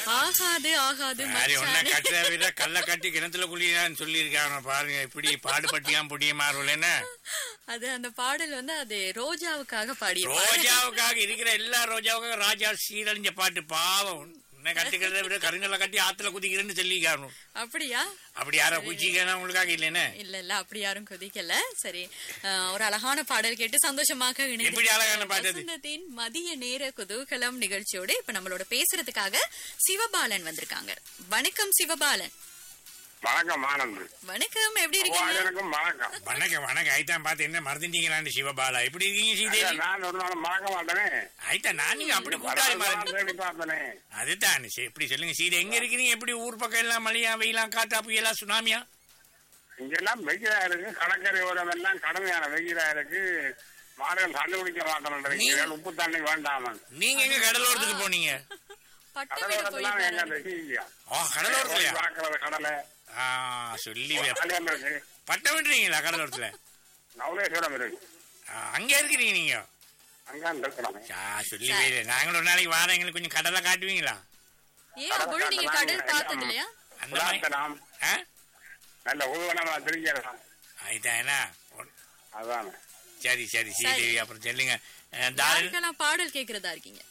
ஆகாது ஆகாது யாரு ஒன்ன மச்சானே. கட்ட விட கல்ல கட்டி கிணத்துல குளியான்னு சொல்லியிருக்காங்க பாருங்க இப்படி பாடுபட்டியாம் புடியமா என்ன அது அந்த பாடல் வந்து அது ரோஜாவுக்காக பாடிய பாடல். ரோஜாவுக்காக இருக்கிற எல்லா ரோஜாவுக்காக ராஜா சீரழிஞ்ச பாட்டு பாவம் உன்னை கட்டிக்கிறத விட கருங்கல்ல கட்டி ஆத்துல குதிக்கிறேன்னு சொல்லிக்காரணும் அப்படியா அப்படி யாரா குச்சிக்கணும் உங்களுக்காக இல்லைன்னு இல்ல இல்ல அப்படி யாரும் கொதிக்கல சரி அஹ், ஒரு அழகான பாடல் கேட்டு சந்தோஷமாக இணைந்து எப்படி அழகான பாட்டு அது? வசந்தத்தின் மதிய நேர குதூகலம் நிகழ்ச்சியோட இப்ப நம்மளோட பேசுறதுக்காக சிவபாலன் வந்திருக்காங்க வணக்கம் சிவபாலன் வணக்கம் ஆனந்த் வணக்கம் எப்படி இருக்கீங்க எனக்கும் வணக்கம் வணக்கம் வணக்கம் ஐத்தான் பார்த்து என்ன மறந்துட்டீங்களான்னு சிவபாலா எப்படி இருக்கீங்க ஸ்ரீதேவி நான் ஒரு நாள் மறக்க மாட்டேனே ஐத்தா நான் நீங்க அப்படி கூட்டாளி மறந்து தேடி பார்த்தனே அதுதான் சரி, எப்படி சொல்லுங்க சீதை எங்க இருக்கிறீங்க எப்படி ஊர் பக்கம் எல்லாம் மழையா வெயிலாம் காத்தா புயலா சுனாமியா இங்கெல்லாம் வெயிலா இருக்கு கடற்கரை ஓரம் எல்லாம் கடுமையான வெயிலா இருக்கு மாடுகள் கண்டுபிடிக்க மாட்டேன் உப்பு தண்ணி வேண்டாம நீங்க எங்க கடலோரத்துக்கு போனீங்க பட்ட வீடு கடலோரத்துல எங்க அந்த போயிருக்காரு சீக்கியா ஓ கடலோரத்துலயா பார்க்கறது கடலை ஆ சொல்லி வே- பாளையம் இருக்கு பட்டம் விட்டுறீங்களா கடலோரத்துல நவலேஸ்வரம் இருக்கு ஆ, அங்க இருக்கிறீங்க நீங்க அங்கான் இருக்கிறோம் ஆ, சொல்லி வே நாங்களும் ஒரு நாளைக்கு வாரம் எங்களுக்கு கொஞ்சம் கடலை காட்டுவீங்களா ஏன் அவ்வளவு நீங்க கடல் பார்த்தது இல்லையா அந்த மாதிரி புலாத்தலாம் ஆ? நல்ல ஊர்வலமா திரிக்கலாம் அதுதான் என்ன ஒ- அதானே சரி சரி ஸ்ரீதேவி அப்புறம் சொல்லுங்க அஹ், தாரு யாருக்கெல்லாம் பாடல் கேக்குறதா இருக்கீங்க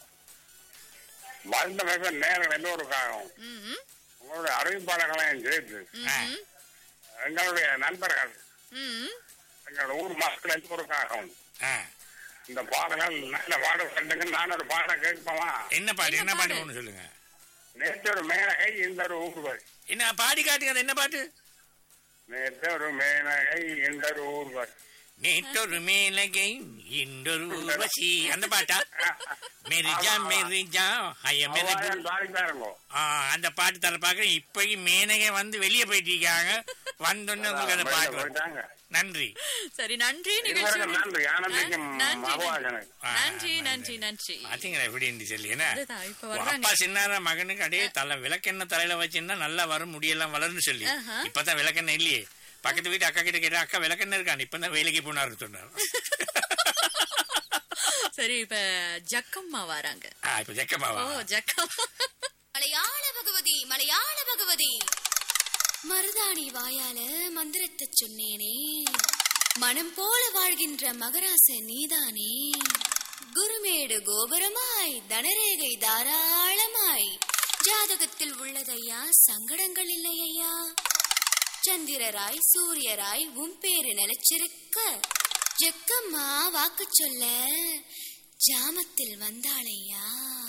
வாழ்ந்த பேச நேரம் எல்லோருக்காகவும் ம், ம், உங்களுடைய அறிவிப்பாளர்களையும் சேர்த்து ஆ, ம், எங்களுடைய நண்பர்கள் ம், ம். எங்களோட ஊர் மக்கள் எல்லோருக்காகவும் ஆ. இந்த பாடல்கள் நல்ல பாடல் கண்டுங்க நான் ஒரு பாடம் கேட்போமா என்ன பாட்டு என்ன என்ன பாட்டு பாடு? ஒண்ணு சொல்லுங்க நேற்று ஒரு மேனகை இந்த ஒரு ஊர்வல் என்ன பாடி காட்டுங்க அது என்ன பாட்டு நேற்று ஒரு மேனகை இந்த ஒரு ஊர்வல் நேற்றொரு மேலகை இன்றொரு ஊர்வசி அந்த பாட்டா மெரிஜா மெரிஜா ஐய மெரிஜா பாடிப்பாருங்கோ ஆ, அந்த பாட்டு தர பாக்குறேன் இப்பயும் மேனகை வந்து வெளியே போயிட்டு இருக்காங்க வந்தோடனே உங்களுக்கு அந்த பாட்டு வரும். போயிட்டாங்க நன்றி சரி நன்றி இதுவரைக்கும் நிகழ்ச்சி நன்றி ஆனந்திக்கும் நன்றி, அபவாசனுக்கு ஆ, நன்றி நன்றி நன்றி பாத்தீங்களா எப்படி இருந்து சொல்லி என்ன அதுதான் இப்ப உன் வர்றாங்க அப்பா சின்னார மகனுக்கு அடே தலை விளக்கெண்ணெய் தலையில வச்சிருந்தா நல்லா வரும் முடியெல்லாம் வளரும்னு சொல்லி ஆஹா. இப்பதான் விளக்கெண்ணெய் இல்லையே பக்கத்து வீட்டு அக்கா கிட்ட கேட்டா அக்கா விளக்கெண்ணெய் இருக்கான் இப்பதான் வேலைக்கு போனாரு சொன்னார் சரி இப்ப ஜக்கம்மா வராங்க ஆ, இப்ப ஜக்கமாவா ஓ ஜக்கம்மா மலையாள பகவதி மலையாள பகவதி மருதாணி வாயால மந்திரத்தை சொன்னேனே மனம் போல வாழ்கின்ற மகராச நீதானே குருமேடு கோபுரமாய் தனரேகை தாராளமாய் ஜாதகத்தில் உள்ளதையா சங்கடங்கள் இல்லையா சந்திரராய் சூரியராய் உன் பேரு நிலைச்சிருக்க ஜக்கம்மா வாக்கு சொல்ல ஜாமத்தில் வந்தாளையா